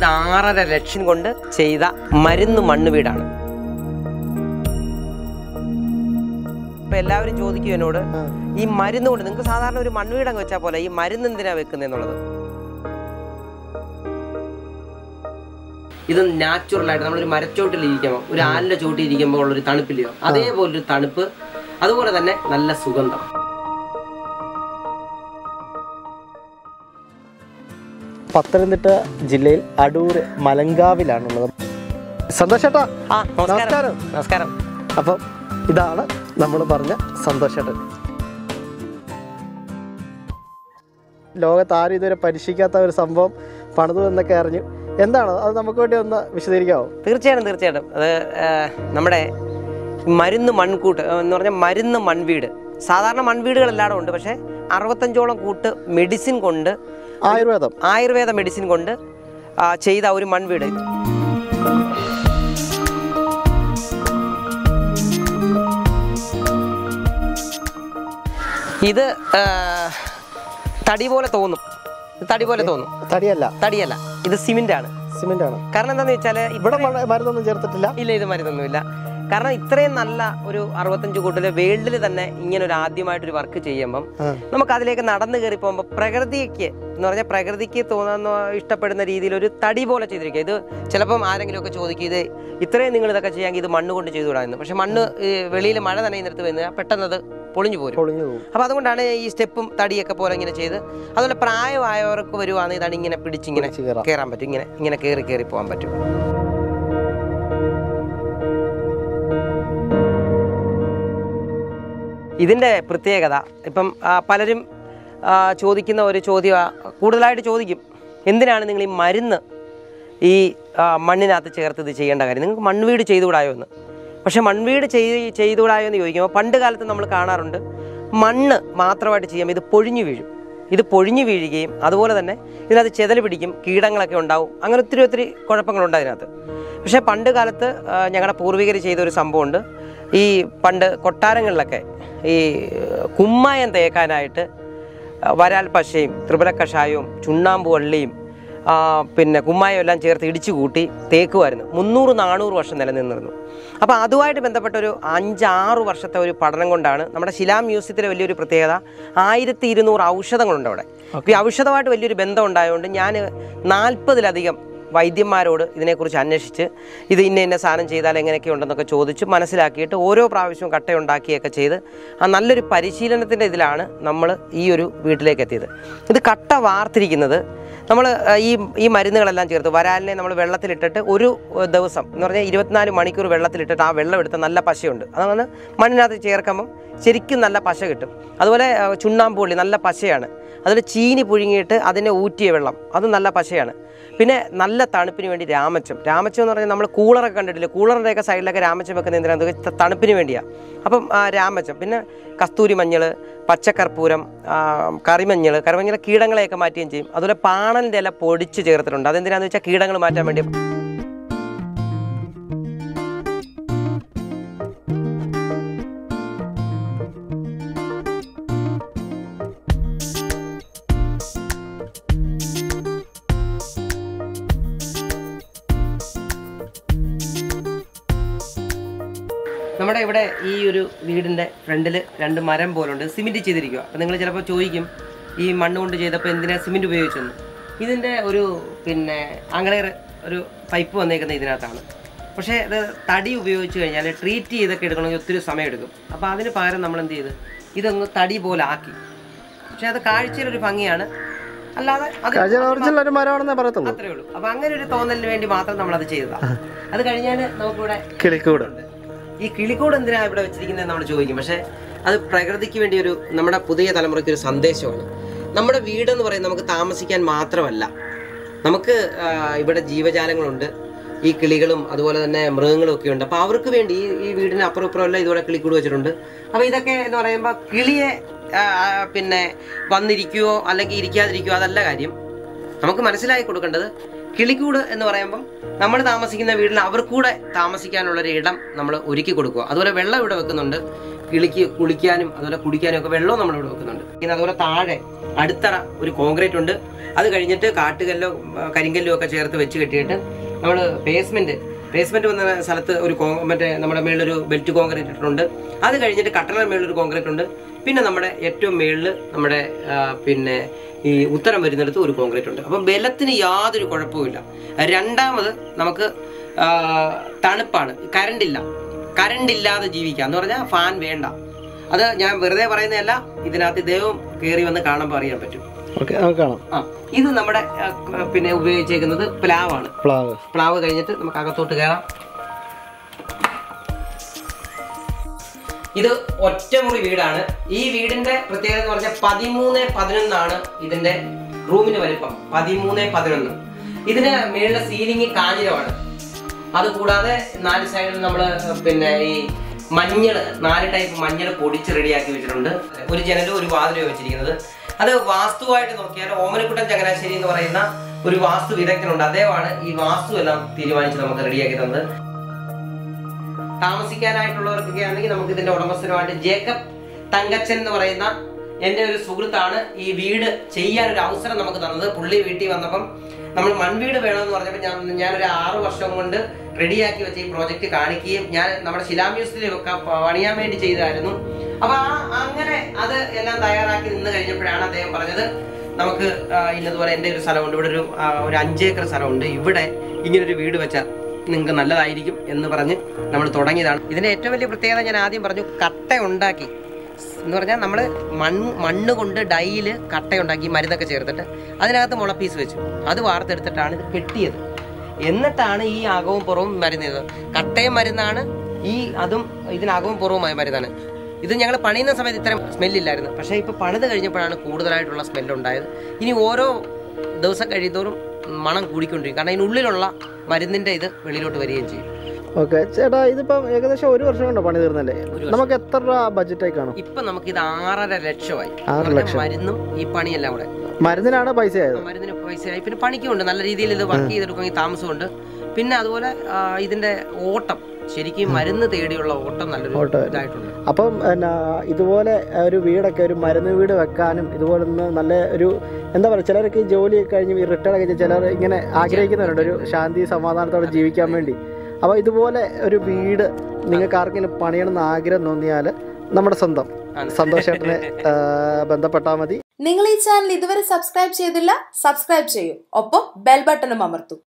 ഇത് ആറര ലക്ഷം കൊണ്ട് ചെയ്ത മരുന്ന് മണ്ണ് വീടാണ് ഇപ്പൊ എല്ലാവരും ചോദിക്കും എന്നോട് ഈ മരുന്ന് കൊണ്ട് നിങ്ങൾക്ക് സാധാരണ ഒരു മൺവീടങ്ങ് വെച്ചാൽ പോലെ ഈ മരുന്ന് എന്തിനാ വെക്കുന്നത് എന്നുള്ളത് ഇത് നാച്ചുറൽ ആയിട്ട് നമ്മളൊരു മരച്ചോട്ടിൽ ഇരിക്കുമ്പോൾ ഒരു ആലിന്റെ ചോട്ടിൽ ഇരിക്കുമ്പോൾ ഉള്ളൊരു തണുപ്പില്ലയോ അതേപോലൊരു തണുപ്പ് അതുപോലെ തന്നെ നല്ല സുഗന്ധം പത്തനംതിട്ട ജില്ലയിൽ അടൂർ മലങ്കാവിലാണുള്ളത് സന്തോഷേട്ടാ ആ നമസ്കാരം നമസ്കാരം. നമസ്കാരം അപ്പം ഇതാണ് നമ്മൾ പറഞ്ഞ സന്തോഷേട്ടൻ ലോകത്ത് ആരും ഇതുവരെ പരീക്ഷിക്കാത്ത ഒരു സംഭവം പണിതു എന്നൊക്കെ അറിഞ്ഞു എന്താണ് അത് നമുക്ക് വേണ്ടി ഒന്ന് വിശദീകരിക്കാവോ തീർച്ചയായിട്ടും തീർച്ചയായിട്ടും അത് ആ, നമ്മുടെ മരുന്ന് മൺകൂട്ട് ആ, എന്ന് പറഞ്ഞാൽ മരുന്ന് മൺവീട് സാധാരണ മൺവീടുകൾ എല്ലായിടും ഉണ്ട് പക്ഷേ അറുപത്തഞ്ചോളം കൂട്ട് മെഡിസിൻ കൊണ്ട് ആയുർവേദം ആയുർവേദ മെഡിസിൻ കൊണ്ട് ആ, ചെയ്ത ഒരു മൺവീട് ഇത് ആ, തടി പോലെ തോന്നും ഇത് തടി പോലെ തോന്നും തടിയല്ല തടിയല്ല ഇത് സിമെന്റ് ആണ് സിമെന്റ് ആണ് കാരണം എന്താണെന്ന് വെച്ചാൽ ഇവിടെ മ- മരുന്നൊന്നും ചേർത്തിട്ടില്ല ഇല്ല ഇത് മരുന്നൊന്നുമില്ല കാരണം ഇത്രയും നല്ല ഒരു അറുപത്തഞ്ച് കൂട്ടില് വേൾഡിൽ തന്നെ ഇങ്ങനെ ഒരു ആദ്യമായിട്ടൊരു വർക്ക് ചെയ്യുമ്പം ആ. നമുക്ക് അതിലേക്ക് നടന്നു കയറി പോകുമ്പോൾ പ്രകൃതിക്ക് എന്ന് പറഞ്ഞാൽ പ്രകൃതിക്ക് തോന്നുന്ന ഇഷ്ടപ്പെടുന്ന രീതിയിൽ ഒരു തടി പോലെ ചെയ്തിരിക്കുക ഇത് ചിലപ്പം ആരെങ്കിലും ഒക്കെ ചോദിക്കും ഇത് ഇത്രയും നിങ്ങൾ ഇതൊക്കെ ചെയ്യാമെങ്കിൽ ഇത് മണ്ണ് കൊണ്ട് ചെയ്തുകൂടായിരുന്നു പക്ഷെ മണ്ണ് വെളിയിൽ മഴ നനയുന്നിടത്ത് വരുന്നത് പെട്ടെന്ന് അത് പൊളിഞ്ഞു പോരും പൊളിഞ്ഞു പോകും അപ്പോൾ അതുകൊണ്ടാണ് ഈ സ്റ്റെപ്പും തടിയൊക്കെ പോലെ ഇങ്ങനെ ചെയ്ത് അതുപോലെ പ്രായമായവർക്ക് വരുവാണെങ്കിൽ ഇതാണ് ഇങ്ങനെ പിടിച്ചിങ്ങനെ പിടിച്ച് കയറാം. കയറാൻ പറ്റും ഇങ്ങനെ ഇങ്ങനെ കയറി കയറി പോകാൻ പറ്റും ഇതിൻ്റെ പ്രത്യേകത ഇപ്പം ആ, പലരും ആ, ചോദിക്കുന്ന ഒരു ചോദ്യം കൂടുതലായിട്ട് ചോദിക്കും എന്തിനാണ് നിങ്ങൾ ഈ മരുന്ന് ഈ ആ, മണ്ണിനകത്ത് ചേർത്ത് ഇത് ചെയ്യേണ്ട കാര്യം നിങ്ങൾക്ക് മൺവീട് ചെയ്തുകൂടായോ എന്ന് പക്ഷെ മൺവീട് ചെയ്ത് ചെയ്തുകൂടായോ എന്ന് ചോദിക്കുമ്പോൾ പണ്ട് കാലത്ത് നമ്മൾ കാണാറുണ്ട് മണ്ണ് മാത്രമായിട്ട് ചെയ്യുമ്പോൾ ഇത് പൊഴിഞ്ഞു വീഴും ഇത് പൊഴിഞ്ഞു വീഴുകയും അതുപോലെ തന്നെ ഇതിനകത്ത് ചെതൽ പിടിക്കും കീടങ്ങളൊക്കെ ഉണ്ടാവും അങ്ങനെ ഒത്തിരി ഒത്തിരി കുഴപ്പങ്ങളുണ്ട് അതിനകത്ത് പക്ഷേ പണ്ട് കാലത്ത് ആ, ഞങ്ങളുടെ പൂർവികർ ചെയ്ത ഒരു സംഭവമുണ്ട് ഈ പണ്ട് കൊട്ടാരങ്ങളിലൊക്കെ ഈ കുമ്മായം തേക്കാനായിട്ട് വരാൽ പശയും ത്രിപുര കഷായവും ചുണ്ണാമ്പ് വള്ളിയും ആ, പിന്നെ കുമ്മായം എല്ലാം ചേർത്ത് ഇടിച്ചു കൂട്ടി തേക്കുമായിരുന്നു മുന്നൂറ് നാനൂറ് വർഷം നിലനിന്നിരുന്നു അപ്പോൾ അതുമായിട്ട് ബന്ധപ്പെട്ട ഒരു അഞ്ചാറ് വർഷത്തെ ഒരു പഠനം കൊണ്ടാണ് നമ്മുടെ ശിലാ മ്യൂസിയത്തിലെ വലിയൊരു പ്രത്യേകത ആയിരത്തി ഇരുന്നൂറ് ഔഷധങ്ങളുണ്ട് അവിടെ അപ്പോൾ ഈ ഔഷധമായിട്ട് വലിയൊരു ബന്ധം ഉണ്ടായതുകൊണ്ട് ഞാൻ നാൽപ്പതിലധികം വൈദ്യന്മാരോട് ഇതിനെക്കുറിച്ച് അന്വേഷിച്ച് ഇത് ഇന്ന ഇന്ന സാധനം ചെയ്താൽ എങ്ങനെയൊക്കെ ഉണ്ടെന്നൊക്കെ ചോദിച്ച് മനസ്സിലാക്കിയിട്ട് ഓരോ പ്രാവശ്യവും കട്ടയുണ്ടാക്കിയൊക്കെ ചെയ്ത് ആ നല്ലൊരു പരിശീലനത്തിൻ്റെ ഇതിലാണ് നമ്മൾ ഈ ഒരു വീട്ടിലേക്ക് എത്തിയത് ഇത് കട്ട വാർത്തിരിക്കുന്നത് നമ്മൾ ഈ ഈ മരുന്നുകളെല്ലാം ചേർത്ത് വരാലിനെ നമ്മൾ വെള്ളത്തിലിട്ടിട്ട് ഒരു ഏഹ്, ദിവസം എന്ന് പറഞ്ഞാൽ ഇരുപത്തിനാല് മണിക്കൂർ വെള്ളത്തിലിട്ടിട്ട് ആ വെള്ളം എടുത്ത നല്ല പശയുണ്ട് അതാണ് മണ്ണിനകത്ത് ചേർക്കുമ്പം ശരിക്കും നല്ല പശ കിട്ടും അതുപോലെ ഏഹ്, ചുണ്ണാമ്പുള്ളി നല്ല പശയാണ് അതിൽ ചീനി പുഴുങ്ങിയിട്ട് അതിനെ ഊറ്റിയ വെള്ളം അത് നല്ല പശയാണ് പിന്നെ നല്ല തണുപ്പിന് വേണ്ടി രാമച്ചം രാമച്ചം എന്ന് പറഞ്ഞാൽ നമ്മൾ കൂളറൊക്കെ കണ്ടിട്ടില്ലേ കൂളറിൻ്റെയൊക്കെ സൈഡിലൊക്കെ രാമച്ചം വെക്കുന്ന എന്തിനാണ് തണുപ്പിന് വേണ്ടിയാണ് അപ്പം ആ, രാമച്ചം പിന്നെ കസ്തൂരി മഞ്ഞൾ പച്ചക്കർപ്പൂരം ആ, കറിമഞ്ഞൾ കറിമഞ്ഞൾ കീടങ്ങളെയൊക്കെ മാറ്റുകയും ചെയ്യും അതുപോലെ പാണലിൻ്റെ ഇല പൊടിച്ച് ചേർത്തിട്ടുണ്ട് അതെന്തിനാന്ന് വെച്ചാൽ കീടങ്ങൾ മാറ്റാൻ വേണ്ടി നമ്മുടെ ഇവിടെ ഈ ഒരു വീടിന്റെ ഫ്രണ്ടിൽ രണ്ട് മരം പോലുണ്ട് സിമെന്റ് ചെയ്തിരിക്കുക അപ്പം നിങ്ങൾ ചിലപ്പോൾ ചോദിക്കും ഈ മണ്ണ് കൊണ്ട് ചെയ്തപ്പോൾ എന്തിനാ സിമെന്റ് ഉപയോഗിച്ചെന്ന് ഇതിന്റെ ഒരു പിന്നെ ആംഗ്ലേർ ഒരു പൈപ്പ് വന്നേക്കുന്നത് ഇതിനകത്താണ് പക്ഷേ ഇത് തടി ഉപയോഗിച്ച് കഴിഞ്ഞാൽ ട്രീറ്റ് ചെയ്തൊക്കെ എടുക്കണമെങ്കിൽ ഒത്തിരി സമയം എടുക്കും അപ്പോൾ അതിന് പകരം നമ്മൾ എന്ത് ചെയ്ത് ഇതൊന്ന് തടി പോലെ ആക്കി പക്ഷേ അത് കാഴ്ചയിലൊരു ഭംഗിയാണ് അല്ലാതെ അത് ഒറിജിനൽ ഒരു മരമാണെന്നേ പറയത്തുള്ളൂ അത്രേ ഉള്ളൂ അപ്പോൾ അങ്ങനെ ഒരു തോന്നലിന് വേണ്ടി മാത്രം നമ്മൾ അത് ചെയ്തതാണ് അത് കഴിഞ്ഞാൽ നമുക്കിവിടെ കിളിക്കൂട് ഈ കിളിക്കൂട് എന്തിനാ ഇവിടെ വെച്ചിരിക്കുന്നത് നമ്മൾ ചോദിക്കും പക്ഷേ അത് പ്രകൃതിക്ക് വേണ്ടി ഒരു നമ്മുടെ പുതിയ തലമുറയ്ക്ക് ഒരു സന്ദേശമാണ് നമ്മുടെ വീടെന്ന് പറയുന്നത് നമുക്ക് താമസിക്കാൻ മാത്രമല്ല നമുക്ക് ആ, ഇവിടെ ജീവജാലങ്ങളുണ്ട് ഈ കിളികളും അതുപോലെ തന്നെ മൃഗങ്ങളും ഒക്കെ ഉണ്ട് അപ്പോൾ അവർക്ക് വേണ്ടി ഈ ഈ വീടിന് അപ്പുറം ഇപ്പുറം എല്ലാം ഇതുപോലെ കിളിക്കൂട് വെച്ചിട്ടുണ്ട് അപ്പോൾ ഇതൊക്കെ എന്ന് പറയുമ്പോൾ കിളിയെ ആ, ആ, പിന്നെ വന്നിരിക്കുകയോ അല്ലെങ്കിൽ ഇരിക്കാതിരിക്കുകയോ അതല്ല കാര്യം നമുക്ക് മനസ്സിലാക്കി കൊടുക്കേണ്ടത് കിളിക്കൂട് എന്ന് പറയുമ്പം നമ്മൾ താമസിക്കുന്ന വീട്ടിൽ അവർക്കൂടെ താമസിക്കാനുള്ള ഒരു ഇടം നമ്മൾ ഒരുക്കി കൊടുക്കുക അതുപോലെ വെള്ളം ഇവിടെ വെക്കുന്നുണ്ട് കിളിക്ക് കുളിക്കാനും അതുപോലെ കുടിക്കാനും ഒക്കെ വെള്ളവും നമ്മളിവിടെ വെക്കുന്നുണ്ട് പിന്നെ അതുപോലെ താഴെ അടുത്തറ ഒരു കോൺക്രീറ്റ് ഉണ്ട് അത് കഴിഞ്ഞിട്ട് കാട്ടുകല്ലോ ആ, കരിങ്കല്ലോ ഒക്കെ ചേർത്ത് വെച്ച് കെട്ടിയിട്ട് നമ്മൾ ബേസ്മെന്റ് ബേസ്മെന്റ് വന്ന സ്ഥലത്ത് ഒരു കോ മറ്റേ നമ്മുടെ മേളിലൊരു ബെൽറ്റ് കോൺക്രീറ്റ് ഇട്ടിട്ടുണ്ട് അത് കഴിഞ്ഞിട്ട് കട്ടള മേളിലൊരു കോൺക്രീറ്റ് ഉണ്ട് പിന്നെ നമ്മുടെ ഏറ്റവും മേളിൽ നമ്മുടെ ആ, പിന്നെ ഈ ഉത്തരം വരുന്നിടത്ത് ഒരു കോൺക്രീറ്റ് ഉണ്ട് അപ്പം ബലത്തിന് യാതൊരു കുഴപ്പവുമില്ല രണ്ടാമത് നമുക്ക് ആ, തണുപ്പാണ് കറണ്ട് ഇല്ല കറണ്ട് ഇല്ലാതെ ജീവിക്കാം എന്ന് പറഞ്ഞാൽ ഫാൻ വേണ്ട അത് ഞാൻ വെറുതെ പറയുന്നതല്ല ഇതിനകത്ത് ദൈവം കയറി വന്ന് കാണുമ്പോൾ അറിയാൻ പറ്റും ഓക്കെ നമുക്ക് കാണാം ആ ഇത് നമ്മുടെ ആ, പിന്നെ ഉപയോഗിച്ചേക്കുന്നത് പ്ലാവാണ് പ്ലാവ് പ്ലാവ് കഴിഞ്ഞിട്ട് നമുക്ക് അകത്തോട്ട് കയറാം ഇത് ഒറ്റമുറി വീടാണ് ഈ വീടിന്റെ പ്രത്യേകത എന്ന് പറഞ്ഞാൽ പതിമൂന്ന് പതിനൊന്നാണ് ഇതിന്റെ റൂമിന് വലിപ്പം പതിമൂന്ന് പതിനൊന്ന് ഇതിന് മേളിലെ സീലിംഗ് കാഞ്ഞിരമാണ് അതുകൂടാതെ നാല് സൈഡിൽ നമ്മൾ പിന്നെ ഈ മഞ്ഞൾ നാല് ടൈപ്പ് മഞ്ഞൾ പൊടിച്ച് റെഡിയാക്കി വെച്ചിട്ടുണ്ട് ഒരു ജനലും ഒരു വാതിലും വെച്ചിരിക്കുന്നത് അത് വാസ്തുവായിട്ട് നോക്കിയാൽ ഓമനക്കുട്ടൻ ചങ്ങനാശ്ശേരി എന്ന് പറയുന്ന ഒരു വാസ്തു വിദഗ്ധനുണ്ട് അദ്ദേഹമാണ് ഈ വാസ്തു എല്ലാം തീരുമാനിച്ച് നമുക്ക് റെഡിയാക്കി തന്നത് താമസിക്കാനായിട്ടുള്ളവർക്കൊക്കെ ആണെങ്കിൽ നമുക്ക് ഇതിന്റെ ഉടമസ്ഥനുമായിട്ട് ജേക്കബ് തങ്കച്ചൻ എന്ന് പറയുന്ന എൻ്റെ ഒരു സുഹൃത്താണ് ഈ വീട് ചെയ്യാൻ ഒരു അവസരം നമുക്ക് തന്നത് പുള്ളി വീട്ടിൽ വന്നപ്പം നമ്മൾ മൺവീട് വേണമെന്ന് പറഞ്ഞപ്പോൾ ഞാൻ ഞാനൊരു ആറു വർഷം കൊണ്ട് റെഡിയാക്കി വെച്ച ഈ പ്രോജക്റ്റ് കാണിക്കുകയും ഞാൻ നമ്മുടെ ശിലാമ്യൂസിലൊക്കെ പണിയാൻ വേണ്ടി ചെയ്തായിരുന്നു അപ്പൊ ആ അങ്ങനെ അത് എല്ലാം തയ്യാറാക്കി നിന്ന് കഴിഞ്ഞപ്പോഴാണ് അദ്ദേഹം പറഞ്ഞത് നമുക്ക് ആ, ഇന്നതുപോലെ എൻ്റെ ഒരു സ്ഥലമുണ്ട് ഇവിടെ ഒരു ആ, ഒരു അഞ്ചേക്കർ സ്ഥലമുണ്ട് ഇവിടെ ഇങ്ങനൊരു വീട് വെച്ചാൽ നിങ്ങൾക്ക് നല്ലതായിരിക്കും എന്ന് പറഞ്ഞ് നമ്മൾ തുടങ്ങിയതാണ് ഇതിന്റെ ഏറ്റവും വലിയ പ്രത്യേകത ഞാൻ ആദ്യം പറഞ്ഞു കട്ട ഉണ്ടാക്കി എന്ന് പറഞ്ഞാൽ നമ്മൾ മണ്ണ് മണ്ണ് കൊണ്ട് ഡൈയില് കട്ട ഉണ്ടാക്കി മരുന്നൊക്കെ ചേർത്തിട്ട് അതിനകത്ത് മുളപ്പീസ് വെച്ചു അത് വാർത്തെടുത്തിട്ടാണ് ഇത് കെട്ടിയത് എന്നിട്ടാണ് ഈ അകവും പുറവും മരുന്ന് ചെയ്തത് കട്ടയും മരുന്നാണ് ഈ അതും ഇതിനകവും പുറവുമായ മരുന്നാണ് ഇത് ഞങ്ങൾ പണിയുന്ന സമയത്ത് ഇത്രയും സ്മെല്ലില്ലായിരുന്നു പക്ഷേ ഇപ്പോൾ പണിത് കഴിഞ്ഞപ്പോഴാണ് കൂടുതലായിട്ടുള്ള സ്മെല്ല് ഉണ്ടായത് ഇനി ഓരോ ദിവസം കഴിയുന്തോറും മണം കൂടിക്കൊണ്ടിരിക്കും കാരണം ഇതിനുള്ളിലുള്ള മരുന്നിന്റെ ഇത് വെളിയിലോട്ട് വരികയും ചെയ്യും ഓക്കെ ചേട്ടാ ഇതിപ്പം ഏകദേശം ഒരു വർഷം കൊണ്ടോ പണി തീർന്നല്ലേ ഒരു നമുക്ക് എത്ര രൂപ ബഡ്ജറ്റായി കാണും ഇപ്പൊ നമുക്ക് ഇത് ആറര ലക്ഷമായി ആറ് എന്ന് പറഞ്ഞാൽ ലക്ഷം. മരുന്നും ഈ പണിയെല്ലാം കൂടെ മരുന്നിനാണ് പൈസ ആയത് മരുന്നിന് പൈസയായി പിന്നെ പണിക്കുമുണ്ട് നല്ല രീതിയിൽ ഇത് വർക്ക് ചെയ്തെടുക്കുമെങ്കിൽ താമസമുണ്ട് പിന്നെ അതുപോലെ ആ, ഇതിന്റെ ഓട്ടം ശരിക്കും മരുന്ന് തേടിയുള്ള ഓട്ടം നല്ലൊരു ഓട്ടം. ഇതായിട്ടുണ്ട് അപ്പം എന്നാ ഇതുപോലെ ഒരു വീടൊക്കെ ഒരു മരുന്ന് വീട് വെക്കാനും ഇതുപോലെ ഒന്ന് നല്ല ഒരു എന്താ പറയുക ചിലരൊക്കെ ഈ ജോലിയൊക്കെ കഴിഞ്ഞ് ഈ റിട്ടയർ ഒക്കെ ചെയ്ത് ചിലർ ഇങ്ങനെ ആഗ്രഹിക്കുന്നവരുണ്ട് ഒരു ശാന്തി സമാധാനത്തോടെ ജീവിക്കാൻ വേണ്ടി അപ്പോൾ ഇതുപോലെ ഒരു വീട് നിങ്ങൾക്ക് ആർക്കെങ്കിലും പണിയണമെന്ന് ആഗ്രഹം തോന്നിയാൽ നമ്മുടെ സ്വന്തം ആണ്. സന്തോഷേട്ടനെ ബന്ധപ്പെട്ടാൽ മതി നിങ്ങൾ ഈ ചാനൽ ഇതുവരെ സബ്സ്ക്രൈബ് ചെയ്തില്ല സബ്സ്ക്രൈബ് ചെയ്യൂ ഒപ്പം ബെൽ ബട്ടണും അമർത്തൂ